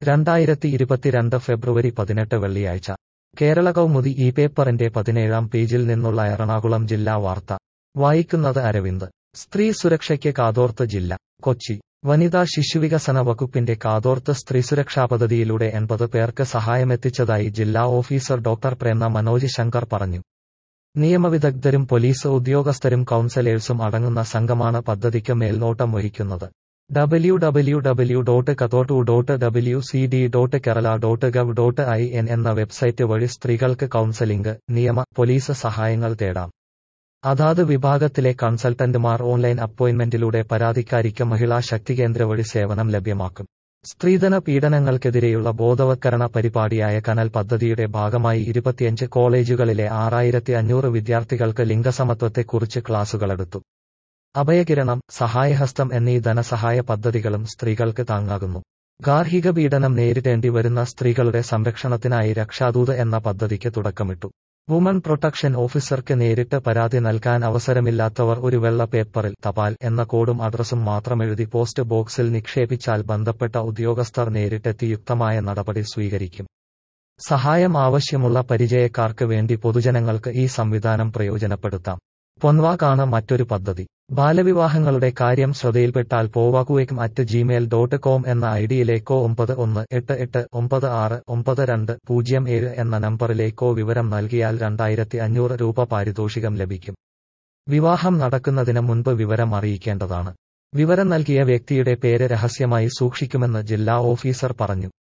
രണ്ടായിരത്തി ഇരുപത്തിരണ്ട് ഫെബ്രുവരി പതിനെട്ട് വെള്ളിയാഴ്ച കേരള കൗമുദി ഈ പേപ്പറിന്റെ പതിനേഴാം പേജിൽ നിന്നുള്ള എറണാകുളം ജില്ലാ വാർത്ത വായിക്കുന്നത് അരവിന്ദ് സ്ത്രീ സുരക്ഷയ്ക്ക് കാതോർത്ത് ജില്ല കൊച്ചി വനിതാ ശിശുവികസന വകുപ്പിന്റെ കാതോർത്ത് സ്ത്രീസുരക്ഷാ പദ്ധതിയിലൂടെ എൺപത് പേർക്ക് സഹായമെത്തിച്ചതായി ജില്ലാ ഓഫീസർ ഡോക്ടർ പ്രേംന മനോജ് ശങ്കർ പറഞ്ഞു നിയമവിദഗ്ധരും പോലീസ് ഉദ്യോഗസ്ഥരും കൌൺസലേഴ്സും അടങ്ങുന്ന സംഘമാണ് പദ്ധതിക്ക് മേൽനോട്ടം വഹിക്കുന്നത് ഡബ്ല്യു ഡബ്ല്യു ഡബ്ല്യു ഡോട്ട് കത്തോട്ടു dot W C D dot Kerala dot gov dot I N എന്ന വെബ്സൈറ്റ് വഴി സ്ത്രീകൾക്ക് കൌൺസലിംഗ് നിയമ പോലീസ് സഹായങ്ങൾ തേടാം അതാത് വിഭാഗത്തിലെ കൺസൾട്ടന്റുമാർ ഓൺലൈൻ അപ്പോയിന്റ്മെന്റിലൂടെ പരാതിക്കാരിക്ക് മഹിളാ ശക്തികേന്ദ്ര വഴി സേവനം ലഭ്യമാക്കും സ്ത്രീധന പീഡനങ്ങൾക്കെതിരെയുള്ള ബോധവത്കരണ പരിപാടിയായ കനൽ പദ്ധതിയുടെ ഭാഗമായി ഇരുപത്തിയഞ്ച് കോളേജുകളിലെ ആറായിരത്തി അഞ്ഞൂറ് വിദ്യാർത്ഥികൾക്ക് ലിംഗസമത്വത്തെക്കുറിച്ച് ക്ലാസുകളെടുത്തു അഭയകിരണം സഹായഹസ്തം എന്നീ ധനസഹായ പദ്ധതികളും സ്ത്രീകൾക്ക് താങ്ങാകുന്നു ഗാർഹിക പീഡനം നേരിടേണ്ടി വരുന്ന സ്ത്രീകളുടെ സംരക്ഷണത്തിനായി രക്ഷാദൂത് എന്ന പദ്ധതിക്ക് തുടക്കമിട്ടു വുമൺ പ്രൊട്ടക്ഷൻ ഓഫീസർക്ക് നേരിട്ട് പരാതി നൽകാൻ അവസരമില്ലാത്തവർ ഒരു വെള്ള പേപ്പറിൽ തപാൽ എന്ന കോഡും അഡ്രസ്സും മാത്രമെഴുതി പോസ്റ്റ് ബോക്സിൽ നിക്ഷേപിച്ചാൽ ബന്ധപ്പെട്ട ഉദ്യോഗസ്ഥർ നേരിട്ടെത്തി യുക്തമായ നടപടി സ്വീകരിക്കും സഹായം ആവശ്യമുള്ള പരിചയക്കാർക്ക് വേണ്ടി പൊതുജനങ്ങൾക്ക് ഈ സംവിധാനം പ്രയോജനപ്പെടുത്താം പൊൻവാക്കാണ് മറ്റൊരു പദ്ധതി ബാലവിവാഹങ്ങളുടെ കാര്യം ശ്രദ്ധയിൽപ്പെട്ടാൽ പോവാക്കുവേക്കും അറ്റ് ജിമെയിൽ ഡോട്ട് കോം എന്ന ഐഡിയിലേക്കോ ഒമ്പത് ഒന്ന് എട്ട് എട്ട് ഒമ്പത് ആറ് ഒമ്പത് രണ്ട് പൂജ്യം ഏഴ് എന്ന നമ്പറിലേക്കോ വിവരം നൽകിയാൽ രണ്ടായിരത്തി അഞ്ഞൂറ് രൂപ പാരിതോഷികം ലഭിക്കും വിവാഹം നടക്കുന്നതിന് മുൻപ് വിവരം അറിയിക്കേണ്ടതാണ് വിവരം നൽകിയ വ്യക്തിയുടെ പേര് രഹസ്യമായി സൂക്ഷിക്കുമെന്ന് ജില്ലാ ഓഫീസർ പറഞ്ഞു